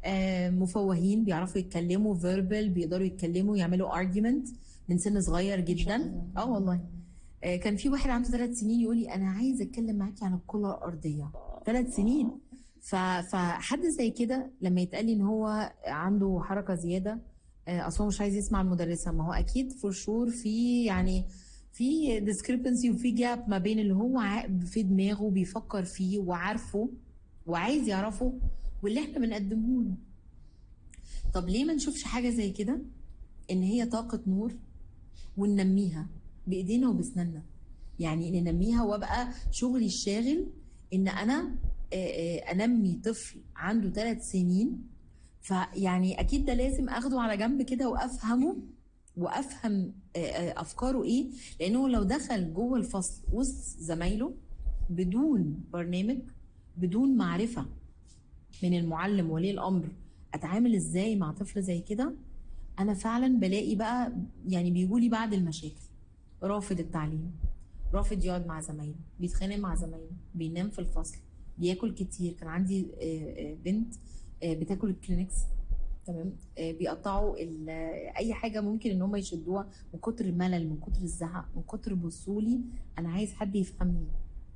آه، مفوهين بيعرفوا يتكلموا فيربال بيقدروا يتكلموا يعملوا ارجيومنت من سن صغير جدا اه والله آه، كان في واحد عنده ثلاث سنين يقول لي انا عايز اتكلم معاكي عن الكره الارضيه ثلاث سنين ف- فحد زي كده لما يتقال لي ان هو عنده حركه زياده آه، اصل هو مش عايز يسمع المدرسه ما هو اكيد فور شور في يعني في discrepancy وفي جاب ما بين اللي هو ع- في دماغه بيفكر فيه وعارفه وعايز يعرفه واللي احنا بنقدمه له طب ليه ما نشوفش حاجه زي كده ان هي طاقه نور وننميها بايدينا وبسناننا يعني ننميها وابقى شغلي الشاغل ان انا آه، آه، انمي طفل عنده ثلاث سنين فيعني اكيد ده لازم اخده على جنب كده وافهمه وافهم آه، آه، افكاره ايه لانه لو دخل جوه الفصل وسط زمايله بدون برنامج بدون معرفه من المعلم ولي الامر اتعامل ازاي مع طفل زي كده انا فعلا بلاقي بقى يعني بيجولي بعد المشاكل رافض التعليم رافض يقعد مع زمايله بيتخانق مع زمايله بينام في الفصل بياكل كتير كان عندي آه، آه، بنت آه، بتاكل الكلينكس تمام آه، بيقطعوا ال- آه، اي حاجه ممكن ان هم يشدوها من كتر الملل من كتر الزهق من كتر بصولي انا عايز حد يفهمني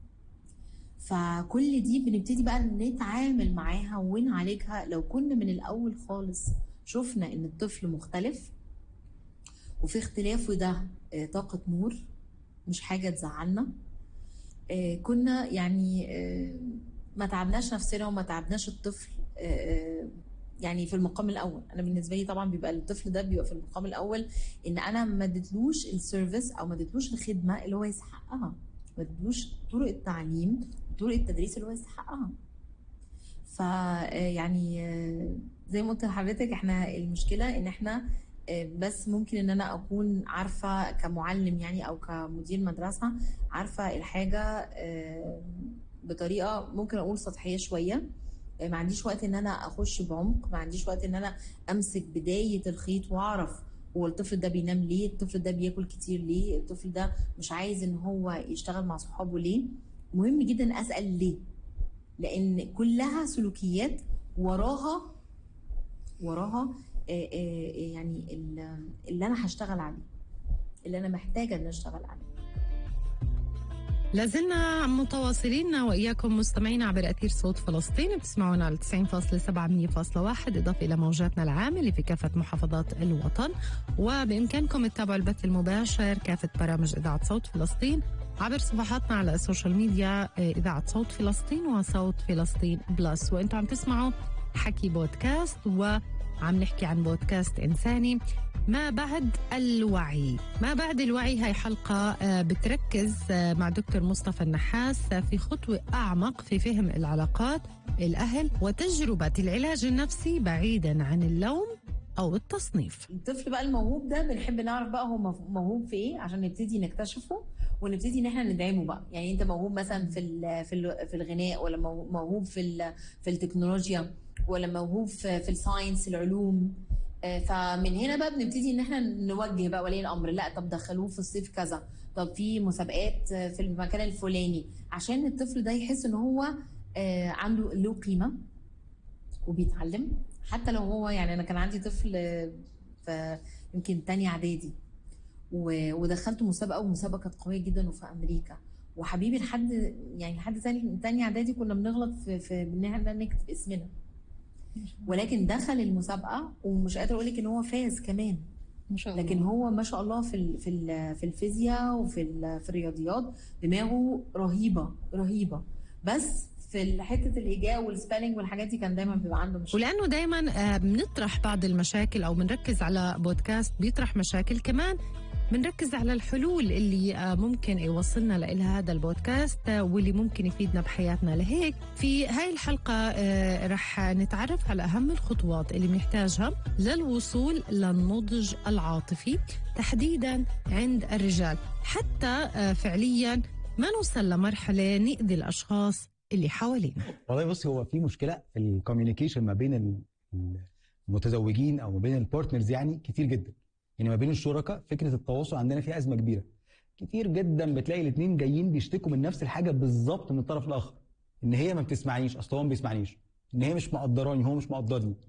فكل دي بنبتدي بقى نتعامل معاها ونعالجها لو كنا من الاول خالص شفنا ان الطفل مختلف وفي اختلاف وده آه، طاقة نور مش حاجة تزعلنا آه، كنا يعني آه، ما تعبناش نفسنا وما تعبناش الطفل آه، آه، يعني في المقام الاول انا بالنسبه لي طبعا بيبقى الطفل ده بيبقى في المقام الاول ان انا ما اديتلوش السيرفيس او ما اديتلوش الخدمه اللي هو يستحقها ما اديتلوش طرق التعليم طرق التدريس اللي هو يستحقها ف آه، يعني آه، زي ما قلت لحضرتك احنا المشكله ان احنا آه، بس ممكن ان انا اكون عارفه كمعلم يعني او كمدير مدرسه عارفه الحاجه آه، بطريقه ممكن اقول سطحيه شويه آه، ما عنديش وقت ان انا اخش بعمق ما عنديش وقت ان انا امسك بدايه الخيط واعرف هو الطفل ده بينام ليه الطفل ده بياكل كتير ليه الطفل ده مش عايز ان هو يشتغل مع صحابه ليه مهم جدا اسال ليه لان كلها سلوكيات وراها وراها آه، آه، يعني ال- اللي انا هشتغل عليه اللي انا محتاجه ان اشتغل عليه لازلنا متواصلين وإياكم مستمعين عبر أثير صوت فلسطين بتسمعونا على 90.7 100.1 إضافة إلى موجاتنا العامة اللي في كافة محافظات الوطن وبإمكانكم تتابعوا البث المباشر كافة برامج إذاعة صوت فلسطين عبر صفحاتنا على السوشيال ميديا آه، إذاعة صوت فلسطين وصوت فلسطين بلس وأنتم عم تسمعوا حكي بودكاست وعم نحكي عن بودكاست إنساني ما بعد الوعي ما بعد الوعي هاي حلقة آه، بتركز آه، مع دكتور مصطفى النحاس آه، في خطوة أعمق في فهم العلاقات الأهل وتجربة العلاج النفسي بعيدا عن اللوم أو التصنيف الطفل بقى الموهوب ده بنحب نعرف بقى هو مف- موهوب في ايه عشان نبتدي نكتشفه ونبتدي ان احنا ندعمه بقى يعني انت موهوب مثلا في ال في ال في الغناء ولا مو- موهوب في ال في التكنولوجيا ولا موهوب في, في الساينس العلوم آه، فمن هنا بقى بنبتدي ان احنا نوجه بقى ولي الامر لا طب دخلوه في الصيف كذا طب في مسابقات آه، في المكان الفلاني عشان الطفل ده يحس ان هو آه، عنده له قيمه وبيتعلم حتى لو هو يعني انا كان عندي طفل آه، في يمكن تانية اعدادي و- ودخلته مسابقه والمسابقه كانت قويه جدا وفي امريكا وحبيبي لحد يعني لحد تاني تانية اعدادي كنا بنغلط في في ان احنا نكتب اسمنا ولكن دخل المسابقه ومش قادره اقول لك ان هو فاز كمان ما شاء الله لكن هو ما شاء الله في ال في ال في الفيزياء وفي ال في الرياضيات دماغه رهيبه رهيبه بس في حته الهجاء والسبيلنج والحاجات دي كان دايما بيبقى عنده مشكله ولانه دائما بنطرح بعض المشاكل او بنركز على بودكاست بيطرح مشاكل كمان بنركز على الحلول اللي آه، ممكن يوصلنا لها هذا البودكاست آه، واللي ممكن يفيدنا بحياتنا لهيك في هاي الحلقة آه، رح نتعرف على أهم الخطوات اللي بنحتاجها للوصول للنضج العاطفي تحديدا عند الرجال حتى آه، فعليا ما نوصل لمرحلة نأذي الأشخاص اللي حوالينا والله بص هو في مشكله في الكوميونيكيشن ما بين ال- المتزوجين او ما بين البارتنرز يعني كتير جدا يعني ما بين الشركاء فكره التواصل عندنا فيها ازمه كبيره كتير جدا بتلاقي الاثنين جايين بيشتكوا من نفس الحاجه بالظبط من الطرف الاخر ان هي ما بتسمعنيش اصل هو ما بيسمعنيش ان هي مش مقدراني هو مش مقدرني